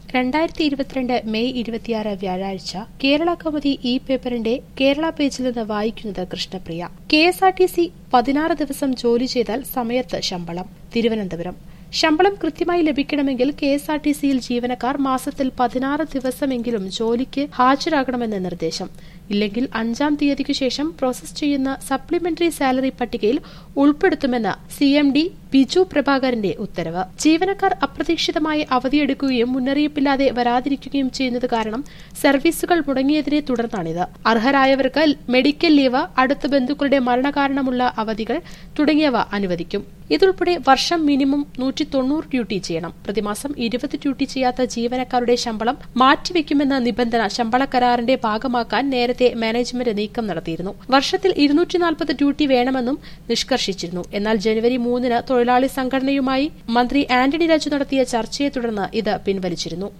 രണ്ടായിരത്തി ഇരുപത്തിരണ്ട് മെയ് ഇരുപത്തിയാറ് വ്യാഴാഴ്ച കേരള കൗമുദി ഇ പേപ്പറിന്റെ കേരള പേജിൽ നിന്ന് വായിക്കുന്നത് Krishnapriya K S R T C പതിനാറ് ദിവസം ജോലി ചെയ്താൽ സമയത്ത് ശമ്പളം തിരുവനന്തപുരം ശമ്പളം കൃത്യമായി ലഭിക്കണമെങ്കിൽ കെ എസ് ആർ ടി സിയിൽ ജീവനക്കാർ മാസത്തിൽ പതിനാറ് ദിവസമെങ്കിലും ജോലിക്ക് ഹാജരാകണമെന്ന് നിർദ്ദേശം ഇല്ലെങ്കിൽ അഞ്ചാം തീയതിക്കു ശേഷം പ്രോസസ് ചെയ്യുന്ന സപ്ലിമെന്ററി സാലറി പട്ടികയിൽ ഉൾപ്പെടുത്തുമെന്ന് സി എം ഡി ബിജു പ്രഭാകരന്റെ ഉത്തരവ് ജീവനക്കാർ അപ്രതീക്ഷിതമായി അവധിയെടുക്കുകയും മുന്നറിയിപ്പില്ലാതെ വരാതിരിക്കുകയും ചെയ്യുന്നത് കാരണം സർവീസുകൾ മുടങ്ങിയതിനെ തുടർന്നാണിത് അർഹരായവർക്ക് മെഡിക്കൽ ലീവ് അടുത്ത ബന്ധുക്കളുടെ മരണകാരണമുള്ള അവധികൾ തുടങ്ങിയവ അനുവദിക്കും ഇതുൾപ്പെടെ വർഷം മിനിമം നൂറ്റി തൊണ്ണൂറ് ഡ്യൂട്ടി ചെയ്യണം പ്രതിമാസം ഇരുപത് ഡ്യൂട്ടി ചെയ്യാത്ത ജീവനക്കാരുടെ ശമ്പളം മാറ്റിവെക്കുമെന്ന നിബന്ധന ശമ്പള കരാറിന്റെ ഭാഗമാക്കാൻ നേരത്തെ മാനേജ്മെന്റ് നീക്കം നടത്തിയിരുന്നു വർഷത്തിൽ ഇരുന്നൂറ്റി നാൽപ്പത് ഡ്യൂട്ടി വേണമെന്നും നിഷ്കർഷിച്ചിരുന്നു എന്നാൽ ജനുവരി മൂന്നിന് തൊഴിലാളി സംഘടനയുമായി മന്ത്രി ആന്റണി രാജു നടത്തിയ ചർച്ചയെ തുടർന്ന് ഇത് പിൻവലിച്ചിരുന്നു